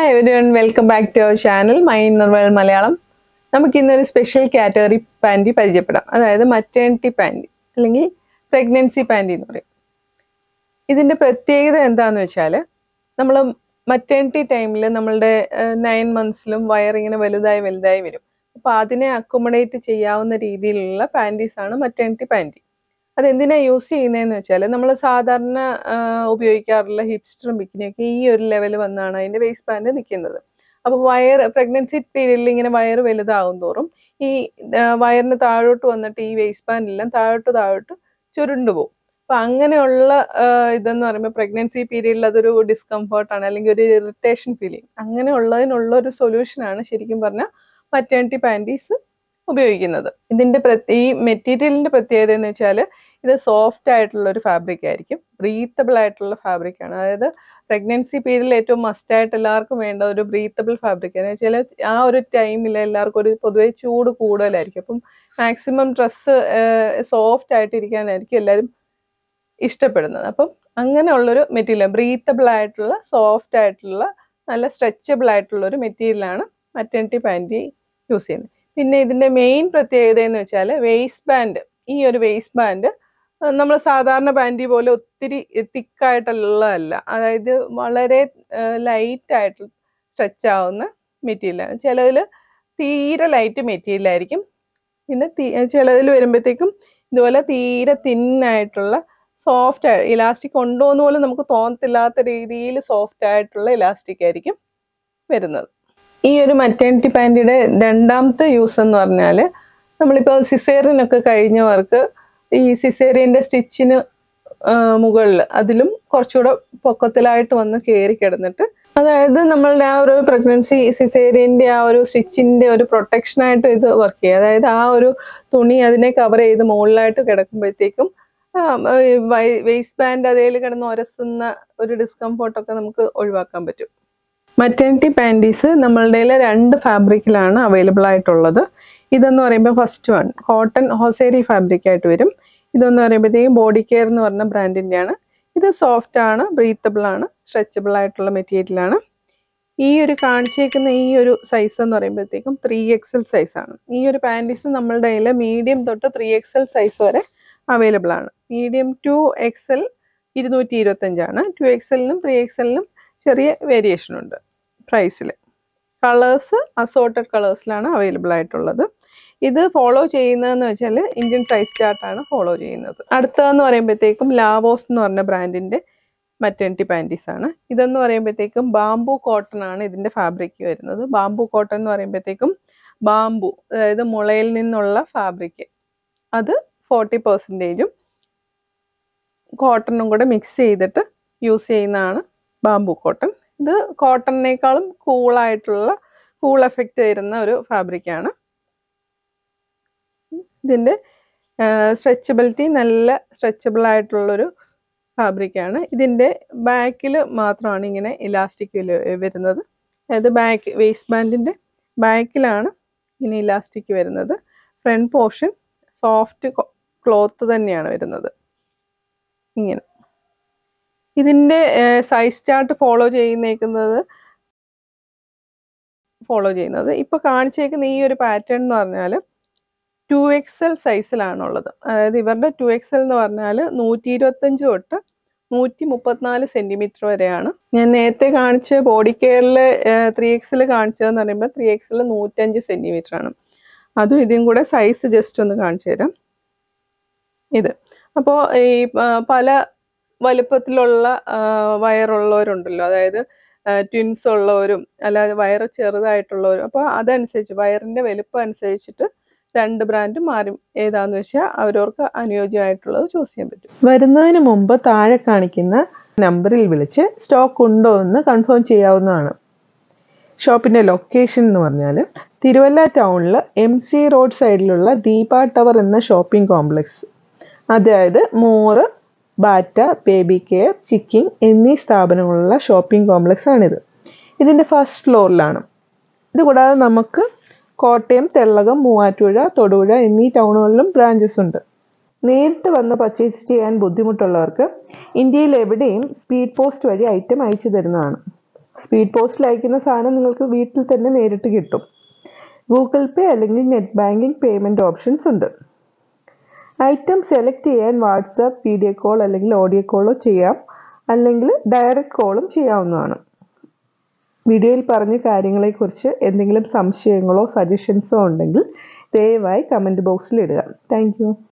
hi everyone welcome back to our channel my ഇന്നർവൽ മലയാളം നമുക്ക് ഇന്നൊരു സ്പെഷ്യൽ കാറ്റഗറി പാൻറ്റി പരിചയപ്പെടാം അതായത് മറ്റേണിറ്റി പാൻറ്റി അല്ലെങ്കിൽ പ്രഗ്നൻസി പാൻറ്റി എന്ന് പറയും ഇതിൻ്റെ പ്രത്യേകത എന്താണെന്ന് വെച്ചാൽ നമ്മൾ മറ്റേണിറ്റി ടൈമിൽ നമ്മളുടെ നയൻ മന്ത്സിലും വയറിങ്ങനെ വലുതായി വലുതായി വരും അപ്പോൾ അതിനെ അക്കോമഡേറ്റ് ചെയ്യാവുന്ന രീതിയിലുള്ള പാൻറ്റീസാണ് മറ്റേണിറ്റി പാൻറ്റി അതെന്തിനാണ് യൂസ് ചെയ്യുന്നതെന്ന് വെച്ചാൽ നമ്മൾ സാധാരണ ആ, ഉപയോഗിക്കാറുള്ള ഹിപ്സ്റ്ററും ബിക്കിനിയൊക്കെ ഈ ഒരു ലെവൽ വന്നാണ് അതിൻ്റെ വേസ്റ്റ് ബാൻഡ് നിൽക്കുന്നത് അപ്പോൾ വയർ പ്രഗ്നൻസി പീരീഡിൽ ഇങ്ങനെ വയറ് വലുതാവും തോറും ഈ ആ, വയറിന് താഴോട്ട് വന്നിട്ട് ഈ വേസ്റ്റ് ബാൻഡെല്ലാം താഴോട്ട് താഴോട്ട് ചുരുണ്ടു പോകും അപ്പം അങ്ങനെയുള്ള ആ, ഇതെന്ന് പറയുമ്പോൾ പ്രഗ്നൻസി പീരീഡിൽ അതൊരു ഡിസ്കംഫർട്ടാണ് അല്ലെങ്കിൽ ഒരു ഇറിറ്റേഷൻ ഫീലിംഗ് അങ്ങനെയുള്ളതിനുള്ള ഒരു സൊല്യൂഷനാണ് ശരിക്കും പറഞ്ഞാൽ മറ്റേണിറ്റി പാൻറ്റീസ് ഉപയോഗിക്കുന്നത് ഇതിൻ്റെ പ്രത്- ഈ മെറ്റീരിയലിൻ്റെ പ്രത്യേകത എന്ന് വെച്ചാൽ ഇത് സോഫ്റ്റ് ആയിട്ടുള്ള ഒരു ഫാബ്രിക് ആയിരിക്കും ബ്രീത്തബിൾ ആയിട്ടുള്ള ഫാബ്രിക് ആണ് അതായത് പ്രഗ്നൻസി പീരീഡിൽ ഏറ്റവും മസ്റ്റ് ആയിട്ട് എല്ലാവർക്കും വേണ്ട ഒരു ബ്രീത്തബിൾ ഫാബ്രിക് എന്ന് വെച്ചാൽ ആ ഒരു ടൈമിൽ എല്ലാവർക്കും ഒരു പൊതുവെ ചൂട് കൂടുതലായിരിക്കും അപ്പം മാക്സിമം ഡ്രസ്സ് സോഫ്റ്റ് ആയിട്ടിരിക്കാനായിരിക്കും എല്ലാവരും ഇഷ്ടപ്പെടുന്നത് അപ്പം അങ്ങനെയുള്ളൊരു മെറ്റീരിയൽ ബ്രീത്തബിൾ ആയിട്ടുള്ള സോഫ്റ്റ് ആയിട്ടുള്ള നല്ല സ്ട്രെച്ചബിൾ ആയിട്ടുള്ള ഒരു മെറ്റീരിയലാണ് മറ്റേണിറ്റി പാൻറ്റി യൂസ് ചെയ്യുന്നത് പിന്നെ ഇതിൻ്റെ മെയിൻ പ്രത്യേകത എന്ന് വെച്ചാൽ വേസ്റ്റ് ബാൻഡ് ഈ ഒരു വേസ്റ്റ് ബാൻഡ് നമ്മൾ സാധാരണ പാൻറ്റി പോലെ ഒത്തിരി തിക്കായിട്ടുള്ളതല്ല അതായത് വളരെ ലൈറ്റ് ആയിട്ട് സ്ട്രെച്ച് ആവുന്ന മെറ്റീരിയലാണ് ചിലതിൽ തീരെ ലൈറ്റ് മെറ്റീരിയൽ ആയിരിക്കും പിന്നെ ചിലതിൽ വരുമ്പോഴത്തേക്കും ഇതുപോലെ തീരെ തിന്നായിട്ടുള്ള സോഫ്റ്റ് ഇലാസ്റ്റിക് ഉണ്ടോ എന്ന് പോലും നമുക്ക് തോന്നത്തില്ലാത്ത രീതിയിൽ സോഫ്റ്റ് ആയിട്ടുള്ള ഇലാസ്റ്റിക് ആയിരിക്കും വരുന്നത് ഈ ഒരു മറ്റേണിറ്റി പാൻറ്റിയുടെ രണ്ടാമത്തെ യൂസ് എന്ന് പറഞ്ഞാൽ നമ്മളിപ്പോൾ സിസേറിനൊക്കെ കഴിഞ്ഞവർക്ക് ഈ സിസേറിയൻ്റെ സ്റ്റിച്ചിന് മുകളിൽ അതിലും കുറച്ചുകൂടെ പൊക്കത്തിലായിട്ട് വന്ന് കയറി കിടന്നിട്ട് അതായത് നമ്മളുടെ ആ ഒരു പ്രഗ്നൻസി സിസേറിയൻ്റെ ആ ഒരു സ്റ്റിച്ചിൻ്റെ ഒരു പ്രൊട്ടക്ഷനായിട്ട് ഇത് വർക്ക് ചെയ്യുക അതായത് ആ ഒരു തുണി അതിനെ കവർ ചെയ്ത് മുകളിലായിട്ട് കിടക്കുമ്പോഴത്തേക്കും വേസ്റ്റ് ബാൻഡ് അതേൽ കിടന്ന് ഉരസുന്ന ഒരു ഡിസ്കംഫോർട്ടൊക്കെ നമുക്ക് ഒഴിവാക്കാൻ പറ്റും മറ്റേണിറ്റി പാൻറ്റീസ് നമ്മളുടെ കയ്യിൽ രണ്ട് ഫാബ്രിക്കിലാണ് അവൈലബിൾ ആയിട്ടുള്ളത് ഇതെന്ന് പറയുമ്പോൾ first one cotton hosiery fabric ആയിട്ട് വരും ഇതെന്ന് പറയുമ്പോഴത്തേക്കും ബോഡി കെയർ എന്ന് പറഞ്ഞ ബ്രാൻഡിൻ്റെയാണ് ഇത് സോഫ്റ്റ് ആണ് ബ്രീത്തബിൾ ആണ് സ്ട്രെച്ചബിൾ ആയിട്ടുള്ള മെറ്റീരിയലാണ് ഈ ഒരു കാണിച്ചേക്കുന്ന ഈ ഒരു സൈസ് എന്ന് പറയുമ്പോഴത്തേക്കും ത്രീ എക്സൽ സൈസാണ് ഈ ഒരു പാൻറ്റീസ് നമ്മളുടെ കയ്യിൽ മീഡിയം തൊട്ട് ത്രീ എക്സൽ സൈസ് വരെ അവൈലബിൾ ആണ് മീഡിയം ടു എക്സൽ ഇരുന്നൂറ്റി ഇരുപത്തഞ്ചാണ് ടു എക്സലിനും ത്രീ എക്സലിനും ചെറിയ വേരിയേഷൻ ഉണ്ട് പ്രൈസിൽ കളേഴ്സ് അസോർട്ടഡ് കളേഴ്സിലാണ് അവൈലബിൾ ആയിട്ടുള്ളത് ഇത് ഫോളോ ചെയ്യുന്നതെന്ന് വെച്ചാൽ ഇന്ത്യൻ സൈസ് ചാർട്ടാണ് ഫോളോ ചെയ്യുന്നത് അടുത്തതെന്ന് പറയുമ്പോഴത്തേക്കും ലാവോസ് എന്ന് പറഞ്ഞ ബ്രാൻഡിൻ്റെ മറ്റേണിറ്റി പാൻറ്റീസ് ആണ് ഇതെന്ന് പറയുമ്പോഴത്തേക്കും ബാംബു കോട്ടൺ ആണ് ഇതിൻ്റെ ഫാബ്രിക് വരുന്നത് ബാംബു കോട്ടൺ എന്ന് പറയുമ്പോഴത്തേക്കും ബാംബു അതായത് മുളയിൽ നിന്നുള്ള ഫാബ്രിക് അത് ഫോർട്ടി പെർസെൻറ്റേജും കോട്ടണും കൂടെ മിക്സ് ചെയ്തിട്ട് യൂസ് ചെയ്യുന്നതാണ് ബാംബു കോട്ടൺ ഇത് കോട്ടണിനേക്കാളും കൂളായിട്ടുള്ള കൂൾ എഫക്റ്റ് തരുന്ന ഒരു ഫാബ്രിക്കാണ് ഇതിൻ്റെ സ്ട്രെച്ചബിലിറ്റി നല്ല സ്ട്രെച്ചബിൾ ആയിട്ടുള്ളൊരു ഫാബ്രിക്കാണ് ഇതിൻ്റെ ബാക്കിൽ മാത്രമാണ് ഇങ്ങനെ ഇലാസ്റ്റിക് വരുന്നത് അതായത് ബാക്ക് വേസ്റ്റ് ബാൻഡിൻ്റെ ബാക്കിലാണ് ഇങ്ങനെ ഇലാസ്റ്റിക് വരുന്നത് ഫ്രണ്ട് പോർഷൻ സോഫ്റ്റ് ക്ലോത്ത് തന്നെയാണ് വരുന്നത് ഇങ്ങനെ ഇതിൻ്റെ സൈസ് ചാർട്ട് ഫോളോ ചെയ്യുന്നേക്കുന്നത് ഫോളോ ചെയ്യുന്നത് ഇപ്പോൾ കാണിച്ചേക്കുന്ന ഈ ഒരു പാറ്റേൺ എന്ന് പറഞ്ഞാൽ ടു എക്സൽ സൈസിലാണുള്ളത് അതായത് ഇവരുടെ ടു എക്സൽ എന്ന് പറഞ്ഞാൽ നൂറ്റി ഇരുപത്തഞ്ച് തൊട്ട് നൂറ്റി മുപ്പത്തിനാല് സെൻറ്റിമീറ്റർ വരെയാണ് ഞാൻ നേരത്തെ കാണിച്ച ബോഡി കെയറിൽ ത്രീ എക്സിൽ കാണിച്ചതെന്ന് പറയുമ്പോൾ ത്രീ എക്സിൽ നൂറ്റഞ്ച് സെൻറ്റിമീറ്റർ ആണ് അതും ഇതും കൂടെ സൈസ് ജസ്റ്റ് ഒന്ന് കാണിച്ചു തരാം ഇത് അപ്പോൾ ഈ ആ, പല വലുപ്പത്തിലുള്ള ആ, വയറുള്ളവരുണ്ടല്ലോ അതായത് ട്വിൻസ് ഉള്ളവരും അല്ലാതെ വയറ് ചെറുതായിട്ടുള്ളവരും അപ്പോൾ അതനുസരിച്ച് വയറിൻ്റെ വലുപ്പം അനുസരിച്ചിട്ട് രണ്ട് ബ്രാൻഡ് മാറി ഏതാന്ന് വെച്ചാൽ അവരവർക്ക് അനുയോജ്യമായിട്ടുള്ളത് ചൂസ് ചെയ്യാൻ പറ്റും വരുന്നതിന് മുമ്പ് താഴെ കാണിക്കുന്ന നമ്പറിൽ വിളിച്ച് സ്റ്റോക്ക് ഉണ്ടോ എന്ന് കൺഫേം ചെയ്യാവുന്നതാണ് ഷോപ്പിൻ്റെ ലൊക്കേഷൻ എന്ന് പറഞ്ഞാൽ തിരുവല്ല ടൗണിൽ എം സി റോഡ് സൈഡിലുള്ള ദീപ ടവർ എന്ന ഷോപ്പിംഗ് കോംപ്ലക്സ് അതായത് More Bata baby care Chicking എന്നീ സ്ഥാപനങ്ങളുള്ള ഷോപ്പിംഗ് കോംപ്ലക്സ് ആണിത് ഇതിൻ്റെ ഫസ്റ്റ് ഫ്ലോറിലാണ് ഇത് കൂടാതെ നമുക്ക് കോട്ടയം തെള്ളകം മൂവാറ്റുപുഴ തൊടുപുഴ എന്നീ ടൗണുകളിലും ബ്രാഞ്ചസ് ഉണ്ട് നേരിട്ട് വന്ന് പർച്ചേസ് ചെയ്യാൻ ബുദ്ധിമുട്ടുള്ളവർക്ക് ഇന്ത്യയിൽ എവിടെയും സ്പീഡ് പോസ്റ്റ് വഴി ഐറ്റം അയച്ചു തരുന്നതാണ് സ്പീഡ് പോസ്റ്റിൽ അയക്കുന്ന സാധനം നിങ്ങൾക്ക് വീട്ടിൽ തന്നെ നേരിട്ട് കിട്ടും ഗൂഗിൾ പേ അല്ലെങ്കിൽ നെറ്റ് ബാങ്കിങ് പേയ്മെൻറ്റ് ഓപ്ഷൻസ് ഉണ്ട് ഐറ്റം സെലക്ട് ചെയ്യാൻ വാട്സാപ്പ് വീഡിയോ കോൾ അല്ലെങ്കിൽ ഓഡിയോ കോളോ ചെയ്യാം അല്ലെങ്കിൽ ഡയറക്റ്റ് കോളും ചെയ്യാവുന്നതാണ് വീഡിയോയിൽ പറഞ്ഞ കാര്യങ്ങളെക്കുറിച്ച് എന്തെങ്കിലും സംശയങ്ങളോ സജഷൻസോ ഉണ്ടെങ്കിൽ ദയവായി കമൻറ്റ് ബോക്സിൽ ഇടുക താങ്ക്